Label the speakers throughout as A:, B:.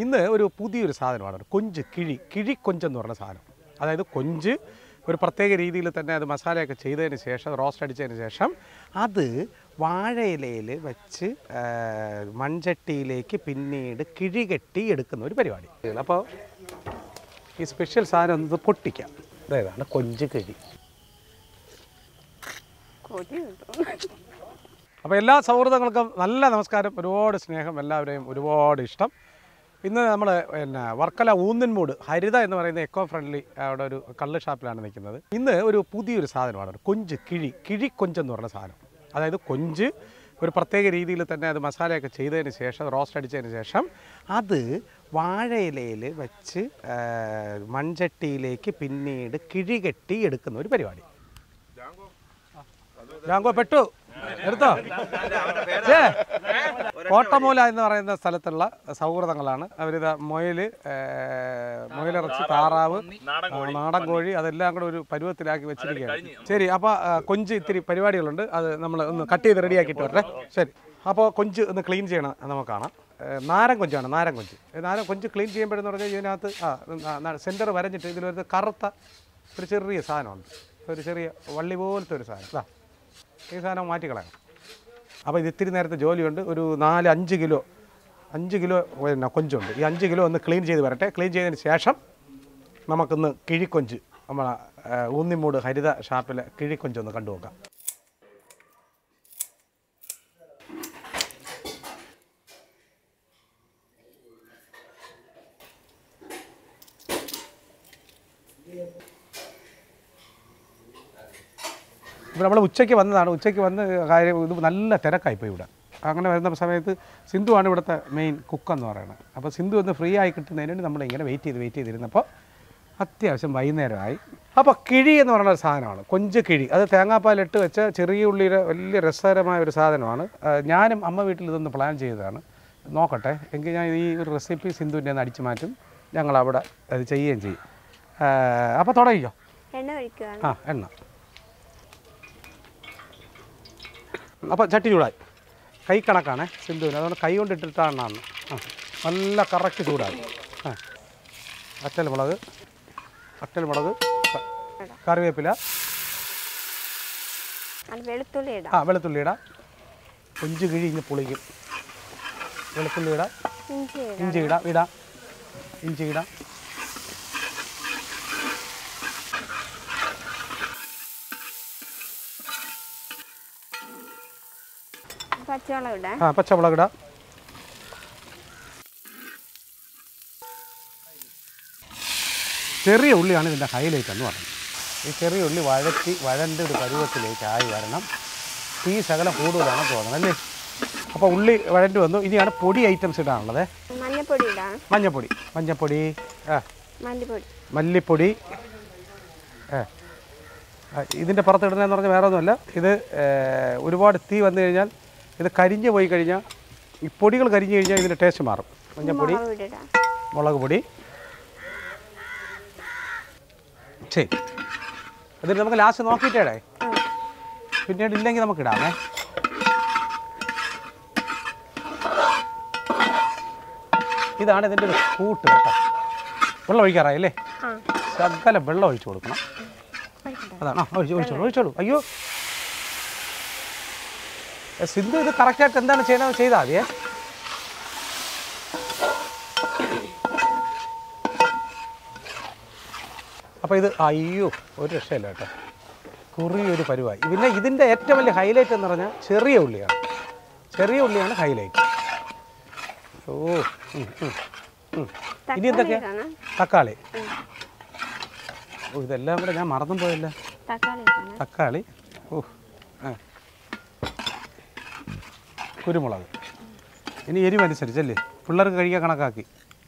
A: ഇന്ന് ഒരു പുതിയൊരു സാധനമാണ് കൊഞ്ച് കിഴി കിഴി കൊഞ്ചെന്ന് പറഞ്ഞ സാധനം അതായത് കൊഞ്ച് ഒരു പ്രത്യേക രീതിയിൽ തന്നെ അത് മസാലയൊക്കെ ചെയ്തതിന് ശേഷം റോസ്റ്റ് അടിച്ചതിന് ശേഷം അത് വാഴയിലയിൽ വെച്ച് ആ, മൺചട്ടിയിലേക്ക് പിന്നീട് കിഴി കെട്ടി എടുക്കുന്ന ഒരു പരിപാടി അപ്പോൾ ഈ സ്പെഷ്യൽ സാധനം ഒന്ന് പൊട്ടിക്കാം അതായതാണ് കൊഞ്ച് കിഴി
B: കൊതി കിട്ടും
A: അപ്പോൾ എല്ലാ സൗഹൃദങ്ങൾക്കും നല്ല നമസ്കാരം ഒരുപാട് സ്നേഹം എല്ലാവരെയും ഒരുപാട് ഇഷ്ടം ഇന്ന് നമ്മൾ പിന്നെ വർക്കല ഊന്നിൻമൂട് ഹരിത എന്ന് പറയുന്ന എക്കോ ഫ്രണ്ട്ലി അവിടെ ഒരു കള്ള് ഷാപ്പിലാണ് നിൽക്കുന്നത് ഇന്ന് ഒരു പുതിയൊരു സാധനമാണ് കൊഞ്ച് കിഴി കിഴി കൊഞ്ചെന്ന് പറഞ്ഞ സാധനം അതായത് കൊഞ്ച് ഒരു പ്രത്യേക രീതിയിൽ തന്നെ അത് മസാലയൊക്കെ ചെയ്തതിന് ശേഷം റോസ്റ്റ് അടിച്ചതിന് ശേഷം അത് വാഴയിലയിൽ വെച്ച് ആ, മൺചട്ടിയിലേക്ക് പിന്നീട് കിഴി കെട്ടി എടുക്കുന്ന ഒരു പരിപാടി ജാങ്കോ പെട്ടു എടുത്തോ ഛേ, കോട്ടമൂല എന്ന് പറയുന്ന സ്ഥലത്തുള്ള സൗഹൃദങ്ങളാണ് അവരിത് മുയല് ഏ, മുയലിറച്ചി താറാവ് ആ, നാടൻ കോഴി അതെല്ലാം കൂടെ ഒരു പരുവത്തിലാക്കി വെച്ചിരിക്കുകയാണ് ശരി അപ്പോൾ കൊഞ്ച് ഇത്തിരി പരിപാടികളുണ്ട് അത് നമ്മൾ ഒന്ന് കട്ട് ചെയ്ത് റെഡിയാക്കിയിട്ട് വരട്ടെ ശരി അപ്പോൾ കൊഞ്ച് ഒന്ന് ക്ലീൻ ചെയ്യണം എന്ന് നമുക്ക് കാണാം ഏ, നാരൻ കൊഞ്ചാണ് നാരൻ കൊഞ്ച് ഏ, നാരൻ കൊഞ്ച് ക്ലീൻ ചെയ്യുമ്പോഴെന്ന് പറഞ്ഞാൽ ഇതിനകത്ത് ആ സെൻറ്റർ വരഞ്ഞിട്ട് ഇതിലൊരു കറുത്ത ഒരു ചെറിയ സാധനമുണ്ട് ഒരു ചെറിയ വള്ളി പോലത്തെ ഒരു സാധനം ഇതാ ഈ സാധനം മാറ്റിക്കളയണം അപ്പോൾ ഇത് ഇത്തിരി നേരത്തെ ജോലിയുണ്ട് ഒരു നാല് അഞ്ച് കിലോ അഞ്ച് കിലോ പിന്നെ കൊഞ്ചുണ്ട് ഈ അഞ്ച് കിലോ ഒന്ന് ക്ലീൻ ചെയ്ത് വരട്ടെ ക്ലീൻ ചെയ്തതിന് ശേഷം നമുക്കൊന്ന് കിഴിക്കൊഞ്ച് നമ്മളെ ആ, ഊന്നിമൂട് ഹരിത ഷാപ്പിലെ കിഴിക്കൊഞ്ച് ഒന്ന് കണ്ടു നോക്കാം ഇപ്പോൾ നമ്മൾ ഉച്ചയ്ക്ക് വന്നതാണ് ഉച്ചയ്ക്ക് വന്ന് കാര്യം ഇത് നല്ല തിരക്കായിപ്പോയി ഇവിടെ അങ്ങനെ വരുന്ന സമയത്ത് സിന്ധുവാണ് ഇവിടുത്തെ മെയിൻ കുക്കെന്ന് പറയുന്നത് അപ്പോൾ സിന്ധു ഒന്ന് ഫ്രീ ആയി കിട്ടുന്നതിന് വേണ്ടി നമ്മൾ ഇങ്ങനെ വെയിറ്റ് ചെയ്ത് വെയിറ്റ് ചെയ്തിരുന്നപ്പോൾ അത്യാവശ്യം വൈകുന്നേരമായി അപ്പോൾ കിഴി എന്ന് പറയുന്ന ഒരു സാധനമാണ് കൊഞ്ച് കിഴി അത് തേങ്ങാപ്പാലിട്ട് വെച്ച ചെറിയ ഉള്ളിയുടെ വലിയ രസകരമായ ഒരു സാധനമാണ് ആ, ഞാനും അമ്മ വീട്ടിൽ ഇതൊന്ന് പ്ലാൻ ചെയ്തതാണ് നോക്കട്ടെ എങ്കിൽ ഞാൻ ഈ ഒരു റെസിപ്പി സിന്ധുവിൻ്റെ ഒന്ന് അടിച്ചു മാറ്റും ഞങ്ങൾ അവിടെ അത് ചെയ്യുകയും ചെയ്യും അപ്പോൾ തുടങ്ങിക്കോ
B: എണ്ണ ഒഴിക്കുകയാണ്
A: ആ എണ്ണ അപ്പോൾ ചട്ടി ചൂടായി കൈ കണക്കാണേ സിന്ധുവിന് അതുകൊണ്ട് കൈ കൊണ്ട് ഇട്ടിട്ടാണ് അന്ന് ആ നല്ല കറക്റ്റ് ചൂടായി ആ അറ്റൽ മുളക് അറ്റൽ മുളക് ക- കറിവേപ്പില
B: അത് വെളുത്തുള്ളി ഇടാം
A: ആ വെളുത്തുള്ളി ഇടാം കൊഞ്ച് കിഴി ഇഞ്ഞ് പൊളിക്കും വെളുത്തുള്ളി ഇടാം
B: ഇഞ്ചി ഇടാം
A: ഇഞ്ചി ഇടാം ഇടാം ഇഞ്ചി ഇടാം
B: പച്ചവെള്ളം ഇടാം
A: ആ പച്ചമുളക് ഇടാം ചെറിയ ഉള്ളിയാണ് ഇതിൻ്റെ ഹൈലൈറ്റ് എന്ന് പറയുന്നത് ഈ ചെറിയ ഉള്ളി വഴറ്റി വഴൻ്റെ ഒരു പരുവത്തിലേക്ക് ആയി വരണം തീ ശകലം കൂടുതലാണ് തോന്നുന്നത് അല്ലേ അപ്പോൾ ഉള്ളി വഴണ്ടി വന്നു ഇനിയാണ് പൊടി ഐറ്റംസ് ഇടാനുള്ളത്
B: മഞ്ഞപ്പൊടി ഇടാം
A: മഞ്ഞപ്പൊടി മഞ്ഞപ്പൊടി ആ
B: മല്ലിപ്പൊടി
A: മല്ലിപ്പൊടി ഏ ആ, ഇതിൻ്റെ പുറത്തിടുന്നതെന്ന് പറഞ്ഞാൽ വേറെ ഒന്നുമല്ല ഇത് ഏ, ഒരുപാട് തീ വന്നു കഴിഞ്ഞാൽ ഇത് കരിഞ്ഞു പോയി കഴിഞ്ഞാൽ ഈ പൊടികൾ കരിഞ്ഞു കഴിഞ്ഞാൽ ഇതിൻ്റെ ടേസ്റ്റ് മാറും മഞ്ഞപ്പൊടി
B: മുളക് പൊടി ഇടാം
A: മുളക് പൊടി ശരി എന്നിട്ട് നമുക്ക് ലാസ്റ്റ് നോക്കിയിട്ടേടേ
B: ആ.
A: പിന്നീട് ഇല്ലെങ്കിൽ നമുക്ക് ഇടാമേ ഇതാണ് ഇതിൻ്റെ ഒരു കൂട്ട് കേട്ടോ വെള്ളം ഒഴിക്കാറായി അല്ലേ
B: ആ
A: ശകലം വെള്ളം ഒഴിച്ചു കൊടുക്കണം
B: ഒഴിക്കട്ടെ.
A: അതാണ് ആ ഒഴിച്ചു ഒഴിച്ചോളൂ ഒഴിച്ചോളൂ അയ്യോ ഏ, സിന്ധു ഇത് കറക്റ്റായിട്ട് എന്താണ് ചെയ്യണമെന്ന് ചെയ്താൽ മതിയേ അപ്പോൾ ഇത് അയ്യോ ഒരു രക്ഷയില്ല കേട്ടോ കുറിയൊരു പരുവായി പിന്നെ ഇതിൻ്റെ ഏറ്റവും വലിയ ഹൈലൈറ്റ് എന്ന് പറഞ്ഞാൽ ചെറിയ ഉള്ളിയാണ് ചെറിയ ഉള്ളിയാണ് ഹൈലൈറ്റ് ഓ ഉം, ഉം, ഉം. ഇനി
B: തക്കാളി
A: എന്തൊക്കെയാ
B: ഇടണം
A: തക്കാളി ഓ ഇതെല്ലാം കൂടെ ഞാൻ മറന്നും പോയല്ലോ
B: തക്കാളി ഇടണം
A: തക്കാളി ഓ ആ കുരുമുളക് ഇനി എരിവനുസരിച്ചല്ലേ പിള്ളേർക്ക് കഴിക്കാൻ കണക്കാക്കി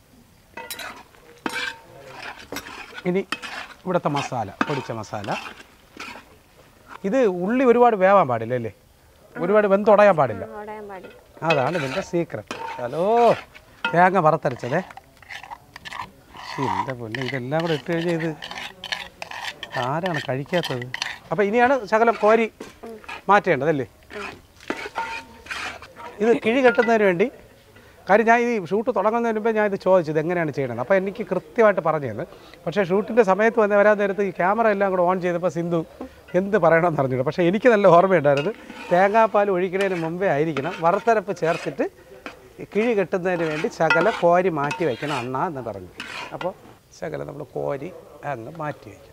A: ഇനി ഇവിടുത്തെ മസാല പൊടിച്ച മസാല ഇത് ഉള്ളി ഒരുപാട് വേവാൻ പാടില്ല അല്ലേ ഒരുപാട് വെന്തുടയാൻ പാടില്ല
B: ഉടയാൻ പാടില്ല
A: അതാണ് ഇതിൻ്റെ സീക്രട്ട് ഹലോ തേങ്ങ വറുത്തരച്ചതേ ശ്ശി, എൻ്റെ പൊന്നെ ഇതെല്ലാം കൂടെ ഇട്ട് കഴിഞ്ഞാൽ ഇത് ആരാണ് കഴിക്കാത്തത് അപ്പോൾ ഇനിയാണ് ശകലം കോരി മാറ്റേണ്ടതല്ലേ ഇത് കിഴി കെട്ടുന്നതിന് വേണ്ടി കാര്യം ഞാൻ ഈ ഷൂട്ട് തുടങ്ങുന്നതിന് മുമ്പേ ഞാൻ ഇത് ചോദിച്ചു ഇത് എങ്ങനെയാണ് ചെയ്യണത് അപ്പോൾ എനിക്ക് കൃത്യമായിട്ട് പറഞ്ഞു തന്നു പക്ഷേ ഷൂട്ടിൻ്റെ സമയത്ത് വന്ന് വരാൻ നേരത്ത് ഈ ക്യാമറ എല്ലാം കൂടെ ഓൺ ചെയ്തപ്പോൾ സിന്ധു എന്ത് പറയണമെന്ന് അറിഞ്ഞില്ല പക്ഷേ എനിക്ക് നല്ല ഓർമ്മയുണ്ടായിരുന്നു തേങ്ങാപ്പാൽ ഒഴിക്കുന്നതിന് മുമ്പേ ആയിരിക്കണം വറുത്തരപ്പ് ചേർത്തിട്ട് ഈ കിഴി കെട്ടുന്നതിന് വേണ്ടി ശകല കോരി മാറ്റി വയ്ക്കണം അണ്ണ എന്ന് പറഞ്ഞു അപ്പോൾ ശകല നമ്മൾ കോരി അങ്ങ് മാറ്റി വയ്ക്കും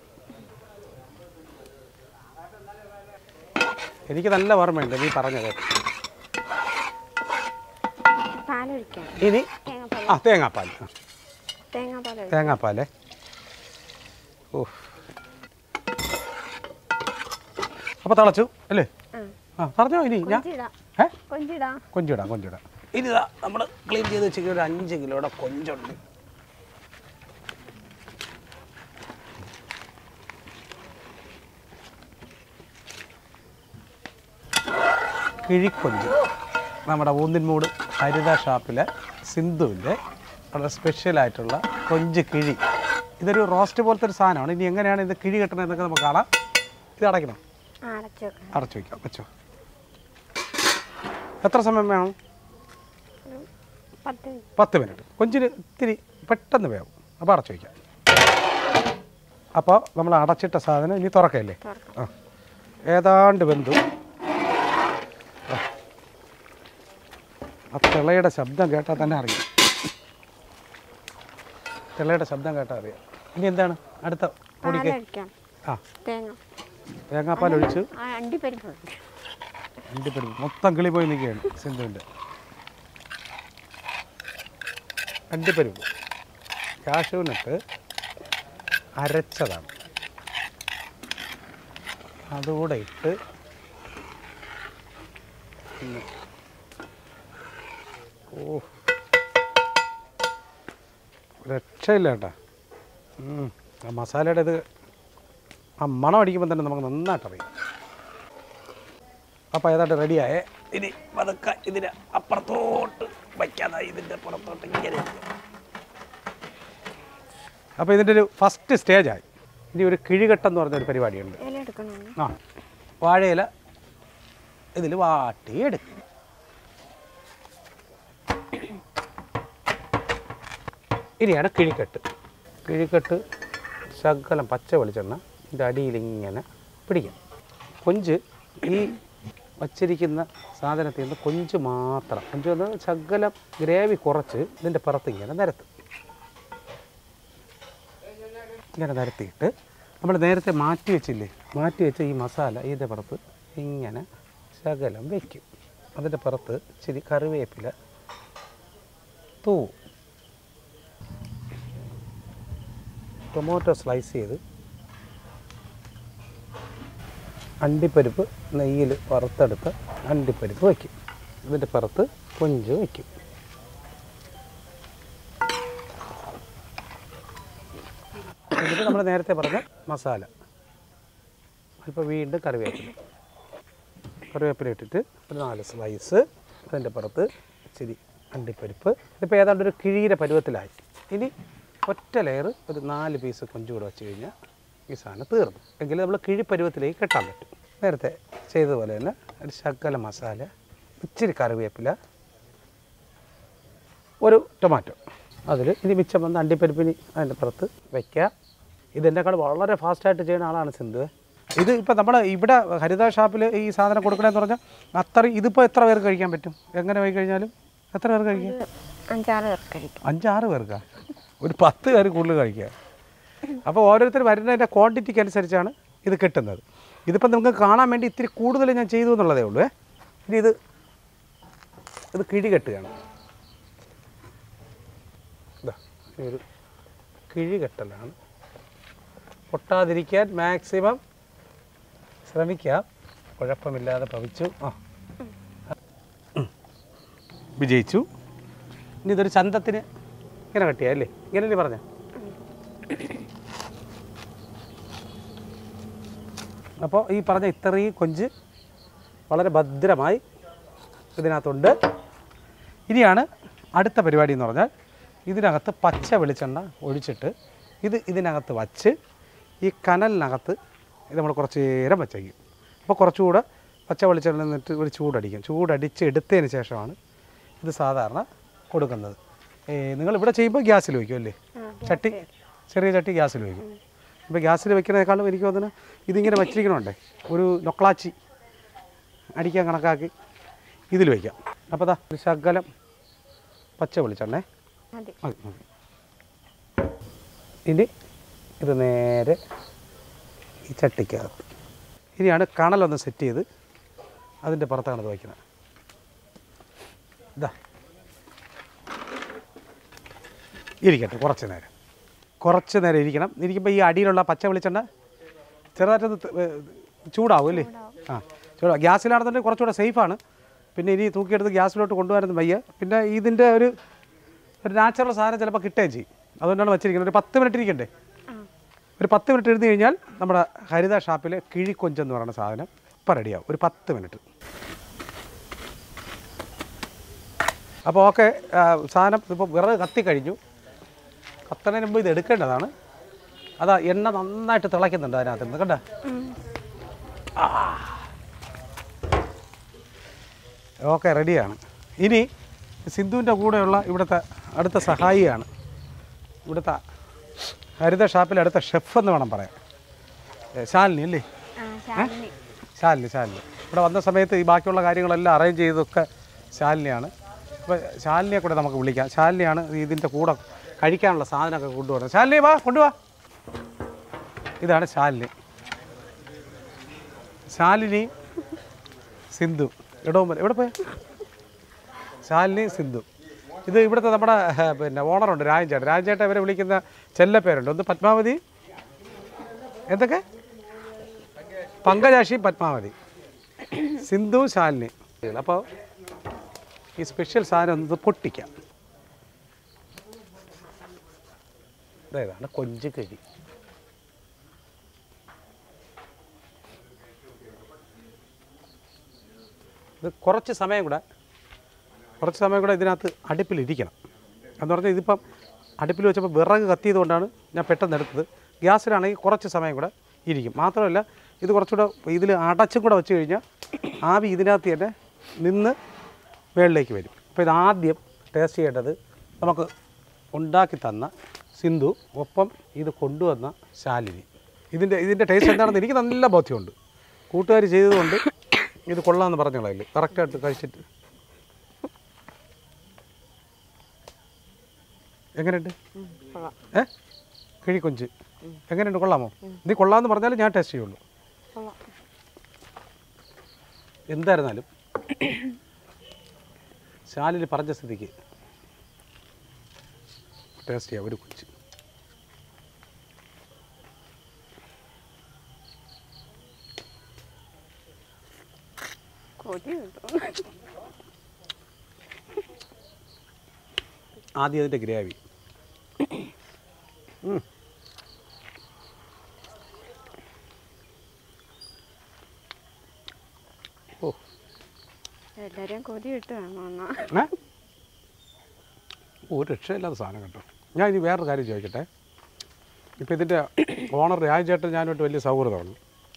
A: എനിക്ക് നല്ല ഓർമ്മയുണ്ട് നീ പറഞ്ഞത്
B: പാലൊഴിക്കാം
A: ഇനി
B: തേങ്ങാപ്പാൽ
A: ആ തേങ്ങാപ്പാൽ ആ,
B: തേങ്ങാപ്പാൽ ഒഴിക്കാം
A: തേങ്ങാപ്പാലേ ഓ അപ്പോൾ തിളച്ചു അല്ലേ
B: ആ
A: ആ പറഞ്ഞോ ഇനി ഞാൻ
B: കൊഞ്ചിടാം
A: ഏ
B: കൊഞ്ചിടാം
A: കൊഞ്ചിടാം കൊഞ്ചിടാം ഇനി ഇതാ നമ്മൾ ക്ലീൻ ചെയ്ത് വെച്ചിട്ട് ഒരു അഞ്ച് കിലോയുടെ കൊഞ്ചുണ്ട് കിഴിക്കൊഞ്ച് നമ്മുടെ ഊന്നിൻമൂട് ഹരിത ഷാപ്പിലെ സിന്ധുവിൻ്റെ വളരെ സ്പെഷ്യലായിട്ടുള്ള കൊഞ്ച് കിഴി ഇതൊരു റോസ്റ്റ് പോലത്തെ ഒരു സാധനമാണ് ഇനി എങ്ങനെയാണ് ഇത് കിഴി കെട്ടണത് എന്നൊക്കെ നമുക്ക് കാണാം ഇത് അടയ്ക്കണം
B: ആ അടച്ചു വെക്കണം
A: അടച്ചു വയ്ക്കാം വെച്ചോ എത്ര സമയം വേണം
B: ഒരു പത്ത് മിനിറ്റ്
A: പത്ത് മിനിറ്റ് കൊഞ്ചിന് ഇത്തിരി പെട്ടെന്ന് വേവും അപ്പോൾ അടച്ചു വയ്ക്കാം അപ്പോൾ നമ്മൾ അടച്ചിട്ട സാധനം ഇനി തുറക്കല്ലേ
B: തുറക്കാം
A: ആ ഏതാണ്ട് വെന്തു ആ. ആ തിളയുടെ ശബ്ദം കേട്ടാൽ തന്നെ അറിയാം തിളയുടെ ശബ്ദം കേട്ടാൽ അറിയാം ഇനി എന്താണ് അടുത്ത പൊടിക്ക്
B: പാലൊഴിക്കാം
A: ആ
B: തേങ്ങ
A: തേങ്ങാപ്പാൽ ഒഴിച്ച്
B: ആ അണ്ടിപ്പരിപ്പ് ഒഴിക്കാം
A: അണ്ടിപ്പരിപ്പ് മൊത്തം കിളി പോയി നിൽക്കുകയാണ് സിന്ധുവിൻ്റെ അണ്ടിപ്പരിപ്പ് കാശുവിനിട്ട് അരച്ചതാണ് അതുകൂടെ ഇട്ട് ഒന്ന് ഓ രക്ഷയില്ല കേട്ടാ ഉം. ആ മസാലയുടെ ഇത് ആ മണം അടിക്കുമ്പോൾ തന്നെ നമുക്ക് നന്നായിട്ട് അറിയാം അപ്പോൾ ഏതാണ്ട് റെഡിയായേ ഇനി പതുക്കെ ഇതിന് അപ്പുറത്തോട്ട് വയ്ക്കാതെ ഇതിൻ്റെ പുറത്തോട്ട് ഇങ്ങനെ അപ്പോൾ ഇതിൻ്റെ ഒരു ഫസ്റ്റ് സ്റ്റേജായി ഇനി ഒരു കിഴികെട്ടം എന്ന് പറഞ്ഞൊരു പരിപാടിയുണ്ട്
B: ഇല എടുക്കണോ
A: ആ വാഴയില ഇതിൽ വാട്ടിയെടുക്കും ഇനിയാണ് കിഴിക്കെട്ട് കിഴിക്കെട്ട് ശകലം പച്ച വെളിച്ചെണ്ണ ഇതിൻ്റെ അടിയിൽ ഇങ്ങനെ പിടിക്കും കൊഞ്ച് ഈ വച്ചിരിക്കുന്ന സാധനത്തിൽ നിന്ന് കൊഞ്ച് മാത്രം കൊഞ്ച് വന്ന് ശകലം ഗ്രേവി കുറച്ച് ഇതിൻ്റെ പുറത്ത് ഇങ്ങനെ നിരത്തും ഇങ്ങനെ നിരത്തിയിട്ട് നമ്മൾ നേരത്തെ മാറ്റി വെച്ചില്ലേ മാറ്റി വെച്ച ഈ മസാല ഇതിൻ്റെ പുറത്ത് ഇങ്ങനെ ശകലം വയ്ക്കും അതിൻ്റെ പുറത്ത് ഇച്ചിരി കറിവേപ്പില തൂവും ടൊമാറ്റോ സ്ലൈസ് ചെയ്ത് അണ്ടിപ്പരിപ്പ് നെയ്യിൽ വറുത്തെടുത്ത് അണ്ടിപ്പരിപ്പ് വയ്ക്കും ഇതിൻ്റെ പുറത്ത് കൊഞ്ച് വയ്ക്കും എന്നിട്ട് നമ്മൾ നേരത്തെ പറഞ്ഞ മസാല ഇപ്പോൾ വീണ്ടും കറിവേപ്പില കറിവേപ്പില ഇട്ടിട്ട് ഒരു നാല് സ്ലൈസ് അതിൻ്റെ പുറത്ത് ഇച്ചിരി അണ്ടിപ്പരിപ്പ് ഇതിപ്പോൾ ഏതാണ്ട് ഒരു കിഴിയുടെ പരുവത്തിലായി ഇനി ഒറ്റ ലെയർ ഒരു നാല് പീസ് കൊഞ്ചു കൂടെ വെച്ച് കഴിഞ്ഞാൽ ഈ സാധനം തീർന്നു എങ്കിൽ നമ്മൾ കിഴി പരുവത്തിലേക്ക് കെട്ടാൻ പറ്റും നേരത്തെ ചെയ്തതുപോലെ തന്നെ ഒരു ശകല മസാല ഇച്ചിരി കറിവേപ്പില ഒരു ടൊമാറ്റോ അതിൽ ഇനി മിച്ചം വന്ന് അണ്ടിപ്പരിപ്പിനി അതിൻ്റെ പുറത്ത് വയ്ക്കുക ഇതെന്നെക്കാൾ വളരെ ഫാസ്റ്റായിട്ട് ചെയ്യുന്ന ആളാണ് സിന്ധു ഇത് ഇപ്പോൾ നമ്മൾ ഇവിടെ ഹരിത ഷാപ്പിൽ ഈ സാധനം കൊടുക്കണമെന്ന് പറഞ്ഞാൽ അത്ര ഇതിപ്പോൾ എത്ര പേർക്ക് കഴിക്കാൻ പറ്റും എങ്ങനെ പോയി കഴിഞ്ഞാലും എത്ര പേർക്ക് കഴിക്കാം
B: ഒരു അഞ്ചാറ് പേർക്ക് കഴിക്കും
A: അഞ്ചാറ് പേർക്കാ ഒരു പത്ത് പേര് കൂടുതൽ കഴിക്കുക അപ്പോൾ ഓരോരുത്തർ വരുന്നതിൻ്റെ ക്വാണ്ടിറ്റിക്ക് അനുസരിച്ചാണ് ഇത് കിട്ടുന്നത് ഇതിപ്പോൾ നിങ്ങൾക്ക് കാണാൻ വേണ്ടി ഇത്തിരി കൂടുതൽ ഞാൻ ചെയ്തു എന്നുള്ളതേ ഉള്ളൂ ഏ ഇനി ഇത് ഇത് കിഴി കെട്ടുകയാണ് ഇതാ ഈ ഒരു കിഴി കെട്ടലാണ് പൊട്ടാതിരിക്കാൻ മാക്സിമം ശ്രമിക്കാം കുഴപ്പമില്ലാതെ ഭവിച്ചു ആ ഉം. വിജയിച്ചു ഇനി ഇതൊരു ചന്തത്തിന് ഇങ്ങനെ കട്ടിയാ അല്ലേ ഇങ്ങനല്ലേ പറഞ്ഞ അപ്പോൾ ഈ പറഞ്ഞ ഇത്രയും കൊഞ്ച് വളരെ ഭദ്രമായി ഇതിനകത്തുണ്ട് ഇനിയാണ് അടുത്ത പരിപാടി എന്ന് പറഞ്ഞാൽ ഇതിനകത്ത് പച്ച വെളിച്ചെണ്ണ ഒഴിച്ചിട്ട് ഇത് ഇതിനകത്ത് വച്ച് ഈ കനലിനകത്ത് ഇത് നമ്മൾ കുറച്ച് നേരം വച്ചേക്കും അപ്പോൾ കുറച്ചുകൂടെ പച്ച വെളിച്ചെണ്ണ നിന്നിട്ട് ഒരു ചൂടടിക്കും ചൂടടിച്ച് എടുത്തതിന് ശേഷമാണ് ഇത് സാധാരണ കൊടുക്കുന്നത് നിങ്ങൾ ഇവിടെ ചെയ്യുമ്പോൾ ഗ്യാസിൽ വയ്ക്കും അല്ലേ
B: ആ,
A: ചട്ടി ചെറിയ ചട്ടി ഗ്യാസിൽ വയ്ക്കും ഇപ്പോൾ ഗ്യാസിൽ വെക്കുന്നതിനേക്കാളും എനിക്ക് തോന്നുന്നു ഇതിങ്ങനെ വച്ചിരിക്കണമുണ്ടേ ഒരു നൊക്ലാച്ചി അടിക്കാൻ കണക്കാക്കി ഇതിൽ വയ്ക്കാം അപ്പോൾ ദാ ഒരു ശകലം പച്ച വെളിച്ചെണ്ണേ
B: മതി
A: മതി മതി ഇനി ഇത് നേരെ ഈ ചട്ടിക്കകത്ത് ഇനിയാണ് കണലൊന്ന് സെറ്റ് ചെയ്ത് അതിൻ്റെ പുറത്താണ് ഇത് വയ്ക്കുന്നത് ഇതാ ഇരിക്കട്ടെ കുറച്ച് നേരം കുറച്ച് നേരം ഇരിക്കണം ഇരിക്കുമ്പോൾ ഈ അടിയിലുള്ള പച്ച വെളിച്ചെണ്ണ ചെറുതായിട്ടൊന്ന് ത- ഏ, ചൂടാവും അല്ലേ ആ ചൂടാ ഗ്യാസിലാണെന്നുണ്ടെങ്കിൽ കുറച്ചുകൂടെ സേഫാണ് പിന്നെ ഇനി തൂക്കിയെടുത്ത് ഗ്യാസിലോട്ട് കൊണ്ടുവരുന്നത് വയ്യ പിന്നെ ഇതിൻ്റെ ഒരു ഒരു നാച്ചുറൽ സാധനം ചിലപ്പോൾ കിട്ടുകയും ചെയ്യും അതുകൊണ്ടാണ് വെച്ചിരിക്കുന്നത് ഒരു പത്ത് മിനിറ്റ് ഇരിക്കണ്ടേ
B: ആ
A: ഒരു പത്ത് മിനിറ്റ് ഇരുന്ന് കഴിഞ്ഞാൽ നമ്മുടെ ഹരിത ഷാപ്പിലെ കിഴിക്കൊഞ്ചെന്ന് പറയുന്ന സാധനം ഇപ്പം റെഡിയാവും ഒരു പത്ത് മിനിറ്റ് അപ്പോൾ ഓക്കെ സാധനം ഇപ്പോൾ വിറക് കത്തി കഴിഞ്ഞു കത്തണതിന് മുമ്പ് ഇത് എടുക്കേണ്ടതാണ് അതാ എണ്ണ നന്നായിട്ട് തിളയ്ക്കുന്നുണ്ട് അതിനകത്ത് നിന്ന് കണ്ട
B: ഉം.
A: ഓക്കെ റെഡിയാണ് ഇനി സിന്ധുവിൻ്റെ കൂടെയുള്ള ഇവിടുത്തെ അടുത്ത സഹായിയാണ് ഇവിടുത്തെ ഹരിത ഷാപ്പിലെ അടുത്ത ഷെഫ് എന്ന് വേണം പറയാൻ ഏ, ശാലിനി അല്ലേ
B: ആ ശാലിനി
A: ശാലിനി ശാലിനി ഇവിടെ വന്ന സമയത്ത് ഈ ബാക്കിയുള്ള കാര്യങ്ങളെല്ലാം അറേഞ്ച് ചെയ്തൊക്കെ ശാലിനിയാണ് അപ്പോൾ ശാലിനിയെ കൂടെ നമുക്ക് വിളിക്കാം ശാലിനിയാണ് ഇതിൻ്റെ കൂടെ കഴിക്കാനുള്ള സാധനമൊക്കെ കൊണ്ടുവരുന്നത് ശാലിനി വാ കൊണ്ടുവാ ഇതാണ് ശാലിനി ശാലിനി സിന്ധു എടോ എവിടെ പോയ ശാലിനി സിന്ധു ഇത് ഇവിടുത്തെ നമ്മുടെ ഏ, പിന്നെ ഓണറുണ്ട് രാജൻചേട്ടൻ രാജൻചേട്ടൻ ഇവരെ വിളിക്കുന്ന ചെല്ലപ്പേരുണ്ട് ഒന്ന് പത്മാവതി എന്തൊക്കെ പങ്കജാക്ഷി പത്മാവതി സിന്ധു ശാലിനി അപ്പോൾ ഈ സ്പെഷ്യൽ സാധനം ഒന്ന് പൊട്ടിക്കാം ഇതാണ് കൊഞ്ച് കഴി ഇത് കുറച്ച് സമയം കൂടെ കുറച്ച് സമയം കൂടെ ഇതിനകത്ത് അടുപ്പിലിരിക്കണം എന്ന് പറഞ്ഞാൽ ഇതിപ്പം അടുപ്പിൽ വെച്ചപ്പോൾ വിറക് കത്തിയത് കൊണ്ടാണ് ഞാൻ പെട്ടെന്ന് എടുത്തത് ഗ്യാസിലാണെങ്കിൽ കുറച്ച് സമയം കൂടെ ഇരിക്കും മാത്രമല്ല ഇത് കുറച്ചുകൂടെ ഇതിൽ അടച്ചും കൂടെ വെച്ച് കഴിഞ്ഞാൽ ആവി ഇതിനകത്ത് തന്നെ നിന്ന് മുകളിലേക്ക് വരും അപ്പോൾ ഇത് ആദ്യം ടേസ്റ്റ് ചെയ്യേണ്ടത് നമുക്ക് ഉണ്ടാക്കി തന്ന സിന്ധു ഒപ്പം ഇത് കൊണ്ടുവന്ന ശാലിനി ഇതിൻ്റെ ഇതിൻ്റെ ടേസ്റ്റ് എന്താണെന്ന് എനിക്ക് നല്ല ബോധ്യമുണ്ട് കൂട്ടുകാർ ചെയ്തതുകൊണ്ട് ഇത് കൊള്ളാമെന്ന് പറഞ്ഞോളാം കറക്റ്റായിട്ട് കഴിച്ചിട്ട് എങ്ങനെയുണ്ട്
B: കൊള്ളാം
A: ഏ കിഴിക്കൊഞ്ച് എങ്ങനെയുണ്ട് കൊള്ളാമോ നീ കൊള്ളാമെന്ന് പറഞ്ഞാൽ ഞാൻ ടേസ്റ്റ് ചെയ്യുള്ളൂ
B: കൊള്ളാം
A: എന്തായിരുന്നാലും ശാലിൽ പറഞ്ഞ സ്ഥിതിക്ക് ടേസ്റ്റ് ചെയ്യാം ഒരു കൊഞ്ച്
B: കൊതി കിട്ടും
A: ആദ്യം അതിൻ്റെ ഗ്രേവി ഉം. ഓ
B: എല്ലാരെയും കൊതി കിട്ടുകയാണോ എന്നാ
A: ഏ ഒരു രക്ഷയില്ലാത്ത സാധനം കേട്ടോ ഞാൻ ഇനി വേറൊരു കാര്യം ചോദിക്കട്ടെ ഇപ്പോൾ ഇതിൻ്റെ ഓണർ രാജേട്ടൻ ഞാനുമായിട്ട് വലിയ സൗഹൃദമാണ്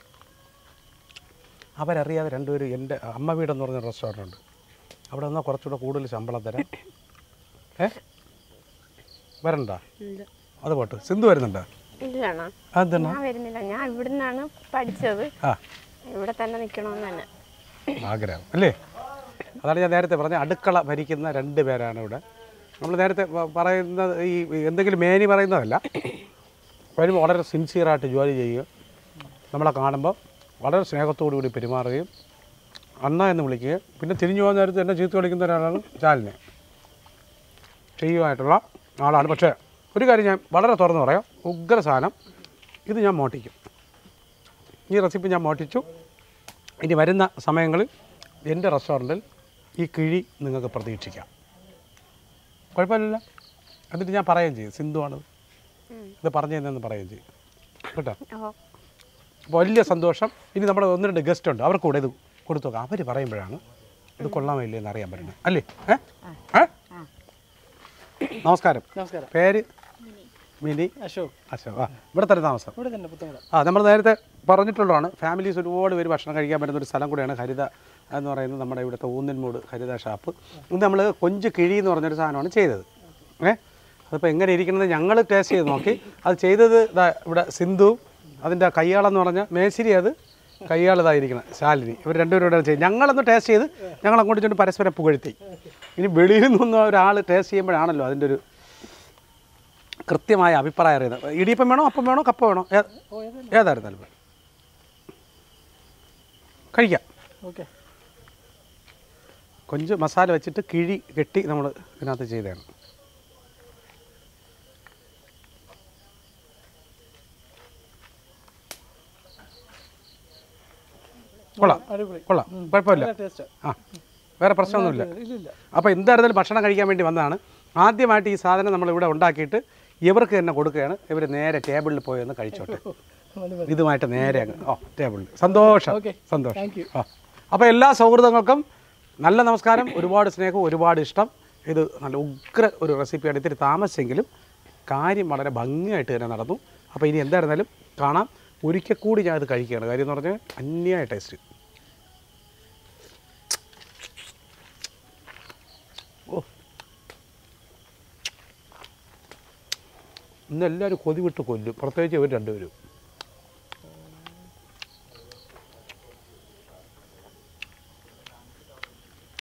A: അവരറിയാതെ രണ്ടുപേരും എൻ്റെ അമ്മ വീടെന്ന് പറഞ്ഞ റെസ്റ്റോറൻ്റ് ഉണ്ട് അവിടെ നിന്നാൽ കുറച്ചുകൂടെ കൂടുതൽ ശമ്പളം തരാം ഏ വരണ്ട
B: ഇല്ല
A: അത് പോട്ട് സിന്ധു വരുന്നുണ്ടോ
B: ഇല്ലണോ
A: അതെന്നാ
B: ഞാൻ വരുന്നില്ല ഞാൻ ഇവിടുന്നാണ് പഠിച്ചത്
A: ആ
B: ഇവിടെ തന്നെ നിൽക്കണമെന്ന് തന്നെ
A: ആഗ്രഹം അല്ലേ അതാണ് ഞാൻ നേരത്തെ പറഞ്ഞ അടുക്കള ഭരിക്കുന്ന രണ്ട് പേരാണ് ഇവിടെ നമ്മൾ നേരത്തെ പ- പറയുന്നത് ഈ എന്തെങ്കിലും മേനി പറയുന്നതല്ല വരുമ്പോൾ വളരെ സിൻസിയറായിട്ട് ജോലി ചെയ്യുക നമ്മളെ കാണുമ്പോൾ വളരെ സ്നേഹത്തോടു കൂടി പെരുമാറുകയും അണ്ണ എന്ന് വിളിക്കുകയും പിന്നെ തിരിഞ്ഞു പോകുന്ന നേരത്ത് എന്നെ ചീത്ത വിളിക്കുന്ന ഒരാളാണ് ചാലിനെ ചെയ്യുമായിട്ടുള്ള ആളാണ് പക്ഷേ ഒരു കാര്യം ഞാൻ വളരെ തുറന്നു പറയാം ഉഗ്ര സാധനം ഇത് ഞാൻ മോട്ടിക്കും ഈ റെസിപ്പി ഞാൻ മോട്ടിച്ചു ഇനി വരുന്ന സമയങ്ങളിൽ എൻ്റെ റെസ്റ്റോറൻറ്റിൽ ഈ കിഴി നിങ്ങൾക്ക് പ്രതീക്ഷിക്കാം കുഴപ്പമില്ലല്ലോ എന്നിട്ട് ഞാൻ പറയുകയും ചെയ്യും സിന്ധുവാണ്
B: ഉം.
A: ഇത് പറഞ്ഞു തന്നെന്ന് പറയുകയും ചെയ്യും കേട്ടോ
B: ഓ
A: അപ്പോൾ വലിയ സന്തോഷം ഇനി നമ്മുടെ ഒന്ന് രണ്ട് ഗസ്റ്റ് ഉണ്ട് അവർക്ക് കൂടെ ഇത് കൊടുത്തു നോക്കാം അവർ പറയുമ്പോഴാണ് ഇത് കൊള്ളാമില്ലേ എന്ന് അറിയാൻ പറ്റുന്നത് അല്ലേ ഏ ഏ നമസ്കാരം
C: നമസ്കാരം
A: പേര് മിനി
C: അശോക്
A: അശോക് ആ ഇവിടെ തന്നെ താമസം
C: ഇവിടെ തന്നെ പുത്തങ്ങട
A: ആ നമ്മൾ നേരത്തെ പറഞ്ഞിട്ടുള്ളതാണ് ഫാമിലീസ് ഒരുപാട് പേര് ഭക്ഷണം കഴിക്കാൻ പറ്റുന്ന ഒരു സ്ഥലം കൂടെയാണ് ഹരിത എന്ന് പറയുന്നത് നമ്മുടെ ഇവിടുത്തെ ഊന്നൻമൂട് ഹരിത ഷാപ്പ് ഇത് നമ്മൾ കൊഞ്ച് കിഴി എന്ന് പറഞ്ഞൊരു സാധനമാണ് ചെയ്തത് ഏ അതിപ്പോൾ എങ്ങനെ ഇരിക്കുന്നത് ഞങ്ങൾ ടേസ്റ്റ് ചെയ്ത് നോക്കി അത് ചെയ്തത് ദാ ഇവിടെ സിന്ധു അതിൻ്റെ കയ്യാളെന്ന് പറഞ്ഞാൽ മേശിരി അത് കയ്യാളിതായിരിക്കണം ശാലിനി ഇവർ രണ്ടുപേരും കൂടെ ചെയ്യും ഞങ്ങളൊന്ന് ടേസ്റ്റ് ചെയ്ത് ഞങ്ങൾ അങ്ങോട്ട് ചെന്ന് പരസ്പരം പുകഴ്ത്തി ഇനി വെളിയിൽ നിന്നൊന്നും ഒരാൾ ടേസ്റ്റ് ചെയ്യുമ്പോഴാണല്ലോ അതിൻ്റെ ഒരു കൃത്യമായ അഭിപ്രായം അറിയുന്നത് ഇടിയപ്പം വേണോ അപ്പം വേണോ കപ്പ വേണോ ഏ- ഏതായിരുന്നാലും മതി. കഴിക്കാം
C: ഓക്കെ
A: കൊഞ്ച് മസാല വെച്ചിട്ട് കിഴി കെട്ടി നമ്മൾ ഇതിനകത്ത് ചെയ്തതാണ് കൊള്ളാം
C: അടിപൊളി
A: കൊള്ളാം കുഴപ്പമില്ല
C: ടേസ്റ്റ്
A: ആ വേറെ പ്രശ്നമൊന്നുമില്ല
C: ഇല്ലില്ല
A: അപ്പോൾ എന്തായിരുന്നാലും ഭക്ഷണം കഴിക്കാൻ വേണ്ടി വന്നതാണ് ആദ്യമായിട്ട് ഈ സാധനം നമ്മൾ ഇവിടെ ഉണ്ടാക്കിയിട്ട് ഇവർക്ക് തന്നെ കൊടുക്കുകയാണ് ഇവർ നേരെ ടേബിളിൽ പോയി ഒന്ന് കഴിച്ചോട്ടെ
C: മതി, മതി.
A: ഇതുമായിട്ട് നേരെ അങ്ങ് ഓ ടേബിളിൽ സന്തോഷം
C: Okay.
A: സന്തോഷം
C: Thank you.
A: ആ അപ്പോൾ എല്ലാ സൗഹൃദങ്ങൾക്കും നല്ല നമസ്കാരം ഒരുപാട് സ്നേഹം ഒരുപാട് ഇഷ്ടം ഇത് നല്ല ഉഗ്ര ഒരു റെസിപ്പിയാണ് ഇത്തിരി താമസിച്ചെങ്കിലും കാര്യം വളരെ ഭംഗിയായിട്ട് തന്നെ നടന്നു അപ്പോൾ ഇനി എന്തായിരുന്നാലും കാണാം ഒരിക്കൽ കൂടി ഞാൻ ഇത് കഴിക്കുകയാണ് കാര്യം എന്ന് പറഞ്ഞാൽ അന്യായ ടേസ്റ്റ് ഓ ഇന്ന് എല്ലാവരും കൊതി വിട്ട് കൊല്ലും പ്രത്യേകിച്ച് ഇവർ രണ്ടുപേരും